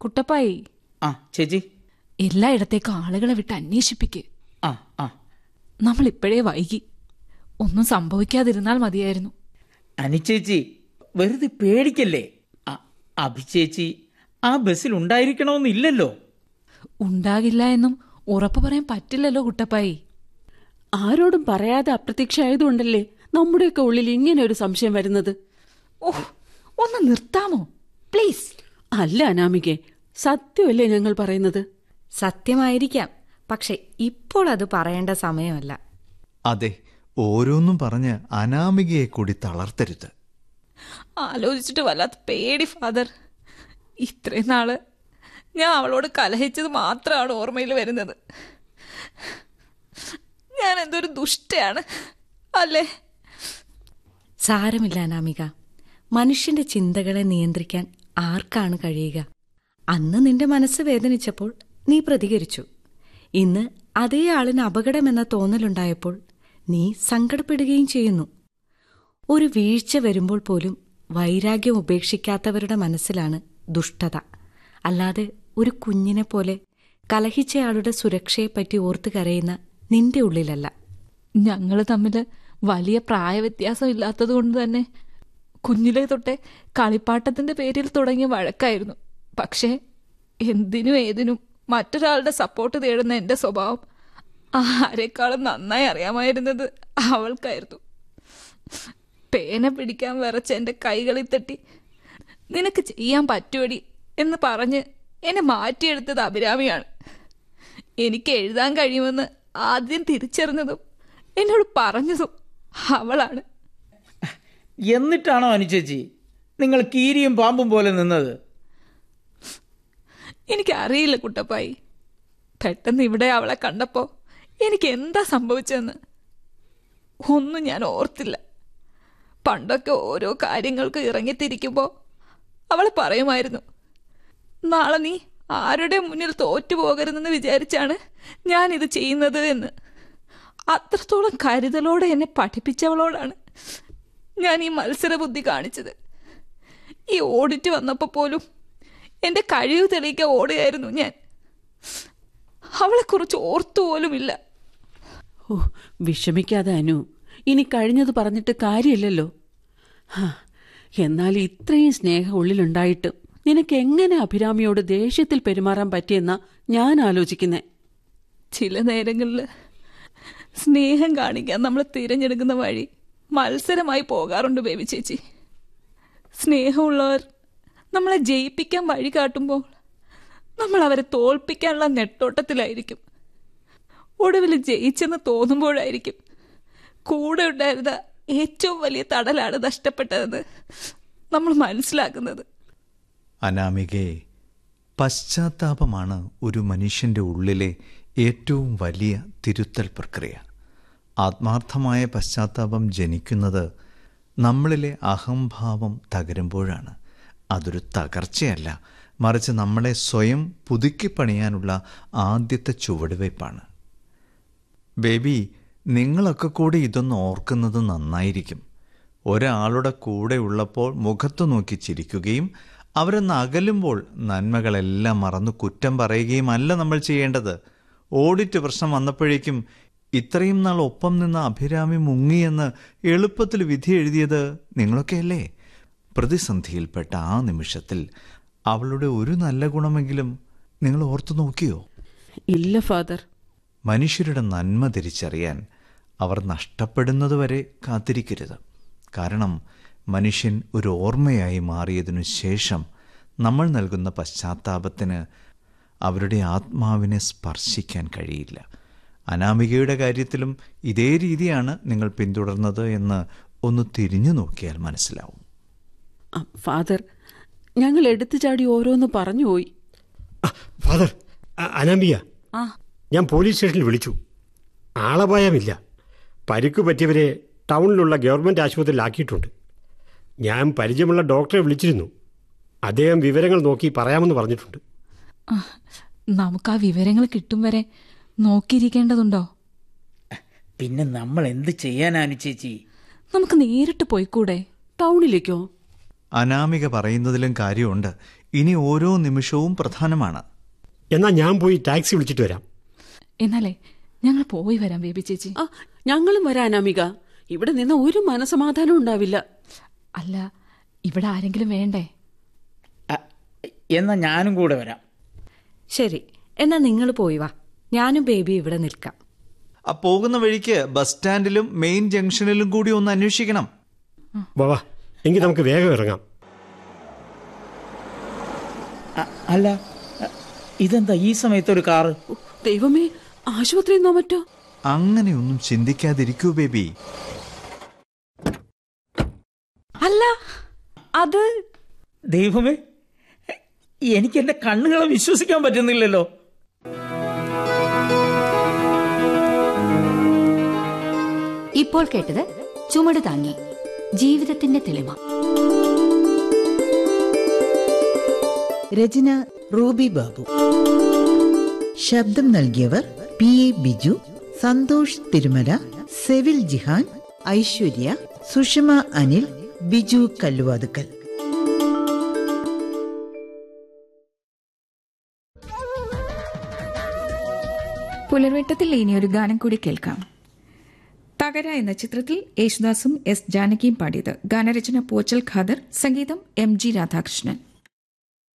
കുട്ടപ്പായി ആ ചേച്ചി എല്ലായിടത്തേക്കും ആളുകളെ വിട്ട് അന്വേഷിപ്പിക്ക് ആ ആ നമ്മൾ ഇപ്പോഴേ വൈകി ഒന്നും സംഭവിക്കാതിരുന്നാൽ മതിയായിരുന്നു അനുചേച്ചി വെറുതെ പേടിക്കല്ലേ അ- അഭിചേച്ചി ആ ബസ്സിൽ ഉണ്ടായിരിക്കണമെന്നില്ലല്ലോ ഉണ്ടാകില്ല എന്നും ഉറപ്പു പറയാൻ പറ്റില്ലല്ലോ കുട്ടപ്പായി ആരോടും പറയാതെ അപ്രത്യക്ഷമായതുകൊണ്ടല്ലേ നമ്മുടെയൊക്കെ ഉള്ളിൽ ഇങ്ങനെ ഒരു സംശയം വരുന്നത് ഓ ഒന്ന് നിർത്താമോ പ്ലീസ് അല്ല അനാമികെ സത്യമല്ലേ ഞങ്ങൾ പറയുന്നത് സത്യമായിരിക്കാം പക്ഷെ ഇപ്പോൾ അത് പറയേണ്ട സമയമല്ല അതെ ഓരോന്നും പറഞ്ഞ് അനാമികയെ കൂടി തളർത്തരുത് ആലോചിച്ചിട്ട് വല്ലാത്ത പേടി ഫാദർ ഇത്രയും നാള് ഞാൻ അവളോട് കലഹിച്ചത് മാത്രമാണ് ഓർമ്മയിൽ വരുന്നത് ഞാൻ എന്തൊരു ദുഷ്ടയാണ് അല്ലേ സാരമില്ല അനാമിക മനുഷ്യന്റെ ചിന്തകളെ നിയന്ത്രിക്കാൻ ആർക്കാണ് കഴിയുക അന്ന് നിന്റെ മനസ്സ് വേദനിച്ചപ്പോൾ നീ പ്രതികരിച്ചു ഇന്ന് അതേ ആളിന് അപകടമെന്ന തോന്നലുണ്ടായപ്പോൾ നീ സങ്കടപ്പെടുകയും ചെയ്യുന്നു ഒരു വീഴ്ച വരുമ്പോൾ പോലും വൈരാഗ്യം ഉപേക്ഷിക്കാത്തവരുടെ മനസ്സിലാണ് ദുഷ്ടത അല്ലാതെ ഒരു കുഞ്ഞിനെ പോലെ കലഹിച്ചയാളുടെ സുരക്ഷയെപ്പറ്റി ഓർത്ത് കരയുന്ന നിന്റെ ഉള്ളിലല്ല ഞങ്ങൾ തമ്മിൽ വലിയ പ്രായവ്യത്യാസം ഇല്ലാത്തത് കൊണ്ട് തന്നെ കുഞ്ഞിലെ തൊട്ടേ കളിപ്പാട്ടത്തിന്റെ പേരിൽ തുടങ്ങിയ വഴക്കായിരുന്നു പക്ഷേ എന്തിനും ഏതിനും മറ്റൊരാളുടെ സപ്പോർട്ട് തേടുന്ന എന്റെ സ്വഭാവം ആരെക്കാളും നന്നായി അറിയാമായിരുന്നത് അവൾക്കായിരുന്നു പേന പിടിക്കാൻ വിറച്ച എന്റെ കൈകളിൽ തട്ടി നിനക്ക് ചെയ്യാൻ പറ്റുമടി എന്ന് പറഞ്ഞ് എന്നെ മാറ്റിയെടുത്തത് അഭിരാമിയാണ് എനിക്ക് എഴുതാൻ കഴിയുമെന്ന് ആദ്യം തിരിച്ചറിഞ്ഞതും എന്നോട് പറഞ്ഞതും അവളാണ് എന്നിട്ടാണോ അനുചേച്ചി നിങ്ങൾ കീരിയും പാമ്പും പോലെ നിന്നത് എനിക്കറിയില്ല കുട്ടപ്പായി പെട്ടെന്ന് ഇവിടെ അവളെ കണ്ടപ്പോ എനിക്ക് എന്താ സംഭവിച്ചതെന്ന് ഒന്നും ഞാൻ ഓർത്തില്ല പണ്ടൊക്കെ ഓരോ കാര്യങ്ങൾക്ക് ഇറങ്ങിത്തിരിക്കുമ്പോ അവൾ പറയുമായിരുന്നു നാളെ നീ ആരുടെ മുന്നിൽ തോറ്റുപോകരുതെന്ന് വിചാരിച്ചാണ് ഞാൻ ഇത് ചെയ്യുന്നത് എന്ന് അത്രത്തോളം കരുതലോടെ എന്നെ പഠിപ്പിച്ചവളോടാണ് ഞാൻ ഈ മത്സര ബുദ്ധി കാണിച്ചത് ഈ ഓഡിറ്റ് വന്നപ്പോൾ പോലും എന്റെ കഴിവ് തെളിയിക്കാൻ ഓടുകയായിരുന്നു ഞാൻ അവളെക്കുറിച്ച് ഓർത്തു പോലുമില്ല ഓ വിഷമിക്കാതെ അനു ഇനി കഴിഞ്ഞത് പറഞ്ഞിട്ട് കാര്യമില്ലല്ലോ ഹാ, എന്നാൽ ഇത്രയും സ്നേഹം ഉള്ളിലുണ്ടായിട്ട് നിനക്ക് എങ്ങനെ അഭിരാമിയോട് ദേഷ്യത്തിൽ പെരുമാറാൻ പറ്റിയെന്നാ ഞാൻ ആലോചിക്കുന്നേ ചില നേരങ്ങളിൽ സ്നേഹം കാണിക്കാൻ നമ്മൾ തിരഞ്ഞെടുക്കുന്ന വഴി മത്സരമായി പോകാറുണ്ട് ബേബി ചേച്ചി സ്നേഹമുള്ളവർ നമ്മളെ ജയിപ്പിക്കാൻ വഴി കാട്ടുമ്പോൾ നമ്മൾ അവരെ തോൽപ്പിക്കാനുള്ള നെട്ടോട്ടത്തിലായിരിക്കും ഒടുവിൽ ജയിച്ചെന്ന് തോന്നുമ്പോഴായിരിക്കും കൂടെ ഉണ്ടായിരുന്ന ഏറ്റവും വലിയ തടലാണ് നഷ്ടപ്പെട്ടതെന്ന് നമ്മൾ മനസ്സിലാക്കുന്നത് അനാമികയെ പശ്ചാത്താപമാണ് ഒരു മനുഷ്യൻ്റെ ഉള്ളിലെ ഏറ്റവും വലിയ തിരുത്തൽ പ്രക്രിയ ആത്മാർത്ഥമായ പശ്ചാത്താപം ജനിക്കുന്നത് നമ്മളിലെ അഹംഭാവം തകരുമ്പോഴാണ് അതൊരു തകർച്ചയല്ല മറിച്ച് നമ്മളെ സ്വയം പുതുക്കിപ്പണിയാനുള്ള ആദ്യത്തെ ചുവടുവയ്പ്പാണ് ബേബി നിങ്ങളൊക്കെ കൂടി ഇതൊന്ന് ഓർക്കുന്നത് നന്നായിരിക്കും ഒരാളുടെ കൂടെ ഉള്ളപ്പോൾ മുഖത്തു നോക്കി ചിരിക്കുകയും അവരൊന്ന് അകലുമ്പോൾ നന്മകളെല്ലാം മറന്നു കുറ്റം പറയുകയും അല്ല നമ്മൾ ചെയ്യേണ്ടത് ഓഡിറ്റ് പ്രശ്നം വന്നപ്പോഴേക്കും ഇത്രയും നാൾ ഒപ്പം നിന്ന അഭിരാമി മുങ്ങിയെന്ന് എളുപ്പത്തിൽ വിധി എഴുതിയത് നിങ്ങളൊക്കെയല്ലേ പ്രതിസന്ധിയിൽപ്പെട്ട ആ നിമിഷത്തിൽ അവളുടെ ഒരു നല്ല ഗുണമെങ്കിലും നിങ്ങൾ ഓർത്തു നോക്കിയോ ഇല്ല ഫാദർ മനുഷ്യരുടെ നന്മ തിരിച്ചറിയാൻ അവർ നഷ്ടപ്പെടുന്നതുവരെ കാത്തിരിക്കരുത് കാരണം മനുഷ്യൻ ഒരു ഓർമ്മയായി മാറിയതിനു ശേഷം നമ്മൾ നൽകുന്ന പശ്ചാത്താപത്തിന് അവരുടെ ആത്മാവിനെ സ്പർശിക്കാൻ കഴിയില്ല അനാമികയുടെ കാര്യത്തിലും ഇതേ രീതിയാണ് നിങ്ങൾ പിന്തുടർന്നത് എന്ന് ഒന്ന് തിരിഞ്ഞു നോക്കിയാൽ മനസ്സിലാവും ആ, ഫാദർ ഞങ്ങൾ എടുത്തു ചാടി ഓരോന്ന് പറഞ്ഞുപോയി ആ, ഫാദർ അ- അനാമിക ഞാൻ പോലീസ് സ്റ്റേഷനിൽ വിളിച്ചു ആളപായമില്ല പരിക്ക് പറ്റിയവരെ ടൗണിലുള്ള ഗവൺമെൻറ് ആശുപത്രിയിലാക്കിയിട്ടുണ്ട് ഞാൻ പരിചയമുള്ള ഡോക്ടറെ വിളിച്ചിരുന്നു അദ്ദേഹം വിവരങ്ങൾ നോക്കി പറയാമെന്ന് പറഞ്ഞിട്ടുണ്ട് ആ, നമുക്ക് ആ വിവരങ്ങൾ കിട്ടും വരെ നോക്കിയിരിക്കേണ്ടതുണ്ടോ പിന്നെ നമ്മൾ എന്ത് ചെയ്യാനാണ് ചേച്ചി നമുക്ക് നേരിട്ട് പോയിക്കൂടെ ടൗണിലേക്കോ അനാമിക പറയുന്നതിലും കാര്യമുണ്ട് ഇനി ഓരോ നിമിഷവും പ്രധാനമാണ് എന്നാൽ ഞാൻ പോയി ടാക്സി വിളിച്ചിട്ട് വരാം എന്നാലേ ഞങ്ങൾ പോയി വരാം ബേബി ചേച്ചി ആ ഞങ്ങളും വരാൻ അമിക ഇവിടെ നിന്ന് ഒരു മനസമാധാനം ഉണ്ടാവില്ല അല്ല ഇവിടെ ആരെങ്കിലും വേണ്ടേ അ, എന്നാ ഞാനും കൂടെ വരാം ശരി എന്നാ നിങ്ങൾ പോയി വാ ഞാനും ബേബി ഇവിടെ നിൽക്കാം ആ പോകുന്ന വഴിക്ക് ബസ് സ്റ്റാൻഡിലും മെയിൻ ജംഗ്ഷനിലും കൂടി ഒന്ന് അന്വേഷിക്കണം വാ വാ എങ്കിൽ നമുക്ക് വേഗം ഇറങ്ങാം അ, അല്ല അ, ഇതെന്താ ഈ സമയത്ത് ഒരു കാറ് ഓ, ദൈവമേ ആശുപത്രിയിൽ നിന്നോ മറ്റോ അങ്ങനെയൊന്നും ചിന്തിക്കാതിരിക്കൂ ബേബി അല്ല അത് ദൈവമേ എനിക്ക് എന്റെ കണ്ണുകളെ വിശ്വസിക്കാൻ പറ്റുന്നില്ലല്ലോ ഇപ്പോൾ കേട്ടത് ചുമട് താങ്ങി ജീവിതത്തിന്റെ തെളിമ രചന റൂബി ബാബു ശബ്ദം നൽകിയവർ പി എ ബിജു സന്തോഷ് തിരുമല സെവിൽ ജിഹാൻ ഐശ്വര്യ സുഷമ അനിൽ ബിജു കല്ലുവാതുക്കൽ പുലർവെട്ടത്തിൽ ഇനി ഒരു ഗാനം കൂടി കേൾക്കാം തകര എന്ന ചിത്രത്തിൽ യേശുദാസും എസ് ജാനകിയും പാടിയത് ഗാനരചന പോച്ചൽ ഖാദർ സംഗീതം എം ജി രാധാകൃഷ്ണൻ